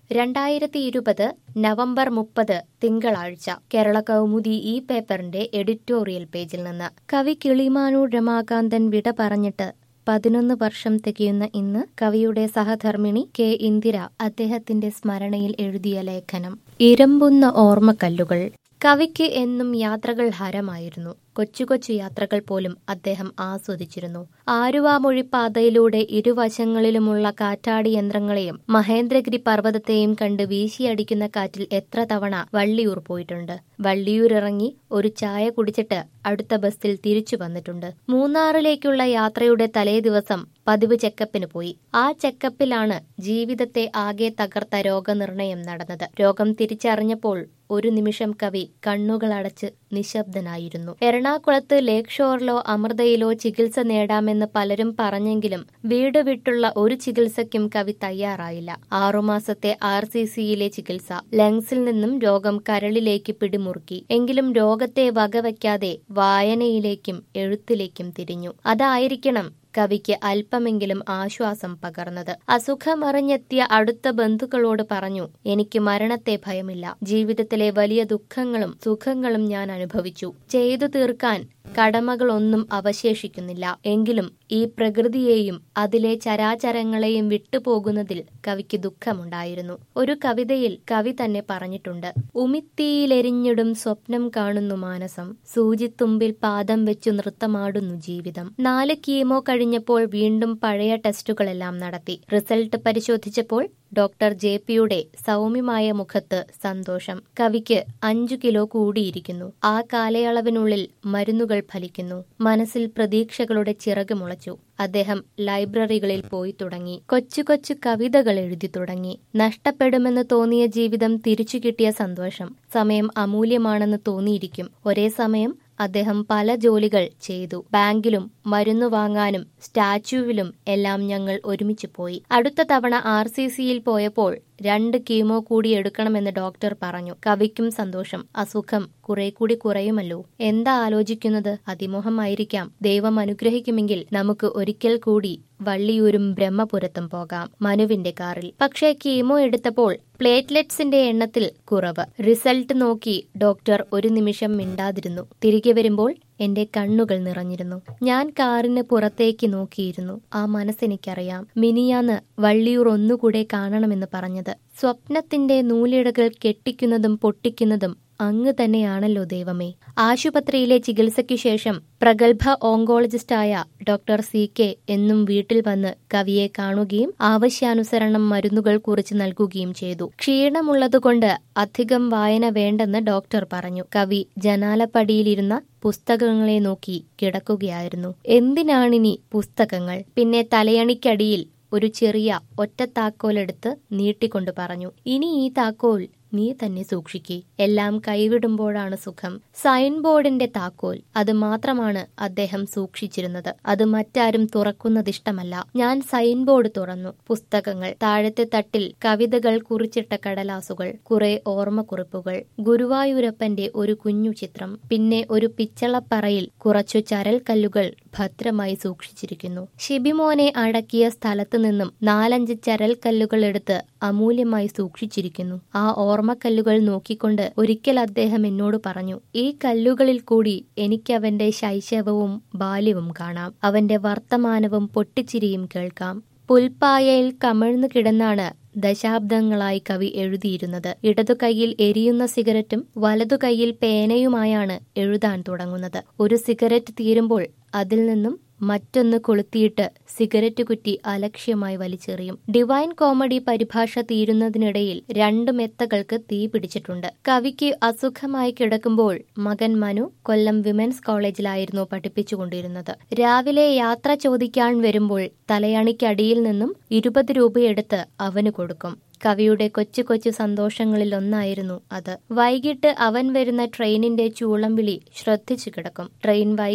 രണ്ടായിരത്തി ഇരുപത് നവംബർ മുപ്പത് തിങ്കളാഴ്ച കേരള കൗമുദി ഈ പേപ്പറിന്റെ എഡിറ്റോറിയൽ പേജിൽ നിന്ന് കവി കിളിമാനൂർ രമാകാന്തൻ വിട പറഞ്ഞിട്ട് പതിനൊന്ന് വർഷം തികയുന്ന ഇന്ന് കവിയുടെ സഹധർമ്മിണി കെ ഇന്ദിര അദ്ദേഹത്തിന്റെ സ്മരണയിൽ എഴുതിയ ലേഖനം ഇരമ്പുന്ന ഓർമ്മക്കല്ലുകൾ കവിക്ക് എന്നും യാത്രകൾ ഹരമായിരുന്നു കൊച്ചു കൊച്ചു യാത്രകൾ പോലും അദ്ദേഹം ആസ്വദിച്ചിരുന്നു ആലുവാമൊഴി പാതയിലൂടെ ഇരുവശങ്ങളിലുമുള്ള കാറ്റാടി യന്ത്രങ്ങളെയും മഹേന്ദ്രഗിരി പർവ്വതത്തെയും കണ്ട് വീശിയടിക്കുന്ന കാറ്റിൽ എത്ര തവണ വള്ളിയൂർ പോയിട്ടുണ്ട് വള്ളിയൂർ ഇറങ്ങി ഒരു ചായ കുടിച്ചിട്ട് അടുത്ത ബസ്സിൽ തിരിച്ചു വന്നിട്ടുണ്ട് മൂന്നാറിലേക്കുള്ള യാത്രയുടെ തലേ ദിവസം പതിവ് ചെക്കപ്പിന് പോയി ആ ചെക്കപ്പിലാണ് ജീവിതത്തെ ആകെ തകർത്ത രോഗനിർണയം നടന്നത് രോഗം തിരിച്ചറിഞ്ഞപ്പോൾ ഒരു നിമിഷം കവി കണ്ണുകളടച്ച് നിശബ്ദനായിരുന്നു എറണാകുളത്ത് ലേക്ക് ഷോറിലോ അമൃതയിലോ ചികിത്സ നേടാമെന്ന് പലരും പറഞ്ഞെങ്കിലും വീട് വിട്ടുള്ള ഒരു ചികിത്സയ്ക്കും കവി തയ്യാറായില്ല ആറുമാസത്തെ ആർ സി സിയിലെ ചികിത്സ ലങ്സിൽ നിന്നും രോഗം കരളിലേക്ക് പിടിമുറുക്കി എങ്കിലും രോഗത്തെ വകവയ്ക്കാതെ വായനയിലേക്കും എഴുത്തിലേക്കും തിരിഞ്ഞു അതായിരിക്കണം കവിക്ക് അല്പമെങ്കിലും ആശ്വാസം പകർന്നത് അസുഖമറിഞ്ഞെത്തിയ അടുത്ത ബന്ധുക്കളോട് പറഞ്ഞു എനിക്ക് മരണത്തെ ഭയമില്ല ജീവിതത്തിലെ വലിയ ദുഃഖങ്ങളും സുഖങ്ങളും ഞാൻ അനുഭവിച്ചു ചെയ്തു തീർക്കാൻ കടമകളൊന്നും അവശേഷിക്കുന്നില്ല എങ്കിലും ഈ പ്രകൃതിയെയും അതിലെ ചരാചരങ്ങളെയും വിട്ടുപോകുന്നതിൽ കവിക്ക് ദുഃഖമുണ്ടായിരുന്നു ഒരു കവിതയിൽ കവി തന്നെ പറഞ്ഞിട്ടുണ്ട് ഉമിത്തിയിലെരിഞ്ഞിടും സ്വപ്നം കാണുന്നു മാനസം സൂചിത്തുമ്പിൽ പാദം വെച്ചു നൃത്തമാടുന്നു ജീവിതം നാല് കീമോ കഴിഞ്ഞപ്പോൾ വീണ്ടും പഴയ ടെസ്റ്റുകളെല്ലാം നടത്തി റിസൾട്ട് പരിശോധിച്ചപ്പോൾ ഡോക്ടർ ജെ പിയുടെ സൗമ്യമായ മുഖത്ത് സന്തോഷം കവിക്ക് അഞ്ചു കിലോ കൂടിയിരിക്കുന്നു ആ കാലയളവിനുള്ളിൽ മരുന്നുകൾ ഫലിക്കുന്നു മനസ്സിൽ പ്രതീക്ഷകളുടെ ചിറക് മുളച്ചു അദ്ദേഹം ലൈബ്രറികളിൽ പോയി തുടങ്ങി കൊച്ചു കൊച്ചു കവിതകൾ എഴുതി തുടങ്ങി നഷ്ടപ്പെടുമെന്ന് തോന്നിയ ജീവിതം തിരിച്ചു കിട്ടിയ സന്തോഷം സമയം അമൂല്യമാണെന്ന് തോന്നിയിരിക്കും ഒരേ സമയം അദ്ദേഹം പല ജോലികൾ ചെയ്തു ബാങ്കിലും മരുന്ന് വാങ്ങാനും സ്റ്റാച്യുവിലും എല്ലാം ഞങ്ങൾ ഒരുമിച്ച് പോയി അടുത്ത തവണ ആർ സി സിയിൽ പോയപ്പോൾ രണ്ട് കീമോ കൂടി എടുക്കണമെന്ന് ഡോക്ടർ പറഞ്ഞു കവിക്കും സന്തോഷം അസുഖം കുറെ കൂടി കുറയുമല്ലോ എന്താ ആലോചിക്കുന്നത് അതിമോഹമായിരിക്കാം ദൈവം അനുഗ്രഹിക്കുമെങ്കിൽ നമുക്ക് ഒരിക്കൽ കൂടി വള്ളിയൂരും ബ്രഹ്മപുരത്തും പോകാം മനുവിന്റെ കാറിൽ പക്ഷേ കീമോ എടുത്തപ്പോൾ പ്ലേറ്റ്ലെറ്റ്സിന്റെ എണ്ണത്തിൽ കുറവ് റിസൾട്ട് നോക്കി ഡോക്ടർ ഒരു നിമിഷം മിണ്ടാതിരുന്നു തിരികെ വരുമ്പോൾ എന്റെ കണ്ണുകൾ നിറഞ്ഞിരുന്നു ഞാൻ കാറിന് പുറത്തേക്ക് നോക്കിയിരുന്നു ആ മനസ്സെനിക്കറിയാം മിനിയാന്ന് വള്ളിയൂർ ഒന്നുകൂടെ കാണണമെന്ന് പറഞ്ഞത് സ്വപ്നത്തിന്റെ നൂലിഴകൾ കെട്ടിക്കുന്നതും പൊട്ടിക്കുന്നതും അങ്ങ് തന്നെയാണല്ലോ ദൈവമേ ആശുപത്രിയിലെ ചികിത്സയ്ക്കു ശേഷം പ്രഗത്ഭ ഓങ്കോളജിസ്റ്റായ ഡോക്ടർ സി കെ എന്നും വീട്ടിൽ വന്ന് കവിയെ കാണുകയും ആവശ്യാനുസരണം മരുന്നുകൾ കുറിച്ച് നൽകുകയും ചെയ്തു ക്ഷീണമുള്ളതുകൊണ്ട് അധികം വായന വേണ്ടെന്ന് ഡോക്ടർ പറഞ്ഞു കവി ജനാലപ്പടിയിലിരുന്ന പുസ്തകങ്ങളെ നോക്കി കിടക്കുകയായിരുന്നു എന്തിനാണിനി പുസ്തകങ്ങൾ പിന്നെ തലയണിക്കടിയിൽ ഒരു ചെറിയ ഒറ്റ താക്കോലെടുത്ത് നീട്ടിക്കൊണ്ട് പറഞ്ഞു ഇനി ഈ താക്കോൽ നീ തന്നെ സൂക്ഷിക്കേ എല്ലാം കൈവിടുമ്പോഴാണ് സുഖം സൈൻ ബോർഡിന്റെ താക്കോൽ അത് മാത്രമാണ് അദ്ദേഹം സൂക്ഷിച്ചിരുന്നത് അത് മറ്റാരും തുറക്കുന്നതിഷ്ടമല്ല ഞാൻ സൈൻ ബോർഡ് തുറന്നു പുസ്തകങ്ങൾ താഴത്തെ തട്ടിൽ കവിതകൾ കുറിച്ചിട്ട കടലാസുകൾ കുറെ ഓർമ്മക്കുറിപ്പുകൾ ഗുരുവായൂരപ്പന്റെ ഒരു കുഞ്ഞു ചിത്രം പിന്നെ ഒരു പിച്ചളപ്പറയിൽ കുറച്ചു ചരൽക്കല്ലുകൾ ഭദ്രമായി സൂക്ഷിച്ചിരിക്കുന്നു ഷിബിമോനെ അടക്കിയ സ്ഥലത്തു നിന്നും നാലഞ്ച് ചരൽക്കല്ലുകൾ എടുത്ത് അമൂല്യമായി സൂക്ഷിച്ചിരിക്കുന്നു ആ ഓർമ്മക്കല്ലുകൾ നോക്കിക്കൊണ്ട് ഒരിക്കൽ അദ്ദേഹം എന്നോട് പറഞ്ഞു ഈ കല്ലുകളിൽ കൂടി എനിക്കവന്റെ ശൈശവവും ബാല്യവും കാണാം അവന്റെ വർത്തമാനവും പൊട്ടിച്ചിരിയും കേൾക്കാം പുൽപ്പായയിൽ കമിഴ്ന്നു കിടന്നാണ് ദശാബ്ദങ്ങളായി കവി എഴുതിയിരുന്നത് ഇടതു കൈയിൽ എരിയുന്ന സിഗരറ്റും വലതു കൈയിൽ പേനയുമായാണ് എഴുതാൻ തുടങ്ങുന്നത് ഒരു സിഗരറ്റ് തീരുമ്പോൾ അതിൽ നിന്നും മറ്റൊന്ന് കൊളുത്തിയിട്ട് സിഗരറ്റ് കുറ്റി അലക്ഷ്യമായി വലിച്ചെറിയും ഡിവൈൻ കോമഡി പരിഭാഷ തീരുന്നതിനിടയിൽ രണ്ട് മെത്തകൾക്ക് തീ പിടിച്ചിട്ടുണ്ട് കവിക്ക് അസുഖമായി കിടക്കുമ്പോൾ മകൻ മനു കൊല്ലം വിമൻസ് കോളേജിലായിരുന്നു പഠിപ്പിച്ചുകൊണ്ടിരുന്നത് രാവിലെ യാത്ര ചോദിക്കാൻ വരുമ്പോൾ തലയണിക്കടിയിൽ നിന്നും ഇരുപത് രൂപയെടുത്ത് അവന് കൊടുക്കും കവിയുടെ കൊച്ചു കൊച്ചു സന്തോഷങ്ങളിൽ ഒന്നായിരുന്നു അത് വൈകിട്ട് അവൻ വരുന്ന ട്രെയിനിന്റെ ചൂളം വിളി ശ്രദ്ധിച്ചു കിടക്കും ട്രെയിൻ വൈകിയാൽ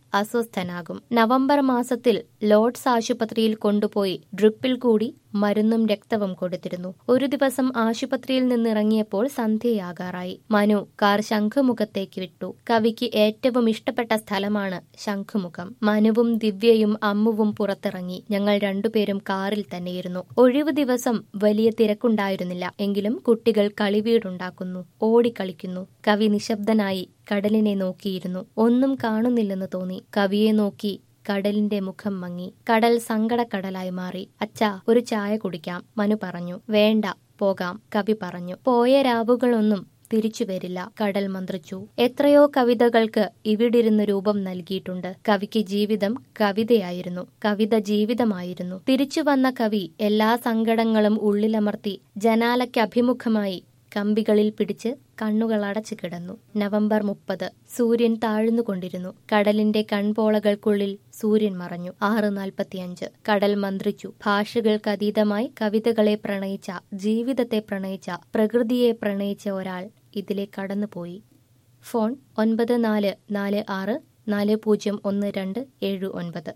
അസ്വസ്ഥനാകും നവംബർ മാസത്തിൽ ലോർഡ്സ് ആശുപത്രിയിൽ കൊണ്ടുപോയി ഡ്രിപ്പിൽ കൂടി മരുന്നും രക്തവും കൊടുത്തിരുന്നു ഒരു ദിവസം ആശുപത്രിയിൽ നിന്നിറങ്ങിയപ്പോൾ സന്ധ്യയാകാറായി മനു കാർ ശംഖുമുഖത്തേക്ക് വിട്ടു കവിക്ക് ഏറ്റവും ഇഷ്ടപ്പെട്ട സ്ഥലമാണ് ശംഖുമുഖം മനുവും ദിവ്യയും അമ്മുവും പുറത്തിറങ്ങി ഞങ്ങൾ രണ്ടുപേരും കാറിൽ തന്നെയിരുന്നു ഒഴിവു ദിവസം വലിയ തിരക്കുണ്ടായിരുന്നില്ല എങ്കിലും കുട്ടികൾ കളിവീടുണ്ടാക്കുന്നു ഓടിക്കളിക്കുന്നു കവി നിശബ്ദനായി കടലിനെ നോക്കിയിരുന്നു ഒന്നും കാണുന്നില്ലെന്ന് തോന്നി കവിയെ നോക്കി കടലിന്റെ മുഖം മങ്ങി കടൽ സങ്കടക്കടലായി മാറി അച്ഛാ ഒരു ചായ കുടിക്കാം മനു പറഞ്ഞു വേണ്ട പോകാം കവി പറഞ്ഞു പോയ രാവുകളൊന്നും തിരിച്ചു വരില്ല കടൽ മന്ത്രിച്ചു എത്രയോ കവിതകൾക്ക് ഇവിടിരുന്ന് രൂപം നൽകിയിട്ടുണ്ട് കവിക്ക് ജീവിതം കവിതയായിരുന്നു കവിത ജീവിതമായിരുന്നു തിരിച്ചു വന്ന കവി എല്ലാ സങ്കടങ്ങളും ഉള്ളിലമർത്തി ജനാലയ്ക്ക് അഭിമുഖമായി കമ്പികളിൽ പിടിച്ച് കണ്ണുകൾ അടച്ചു കിടന്നു നവംബർ മുപ്പത് സൂര്യൻ താഴ്ന്നുകൊണ്ടിരുന്നു കടലിന്റെ കൺപോളകൾക്കുള്ളിൽ സൂര്യൻ മറഞ്ഞു ആറ് നാൽപ്പത്തിയഞ്ച് കടൽ മന്ത്രിച്ചു ഭാഷകൾക്കതീതമായി കവിതകളെ പ്രണയിച്ച ജീവിതത്തെ പ്രണയിച്ച പ്രകൃതിയെ പ്രണയിച്ച ഒരാൾ ഇതിലെ കടന്നുപോയി ഫോൺ ഒൻപത് നാല് നാല് ആറ് നാല് പൂജ്യം ഒന്ന് രണ്ട് ഏഴ് ഒൻപത്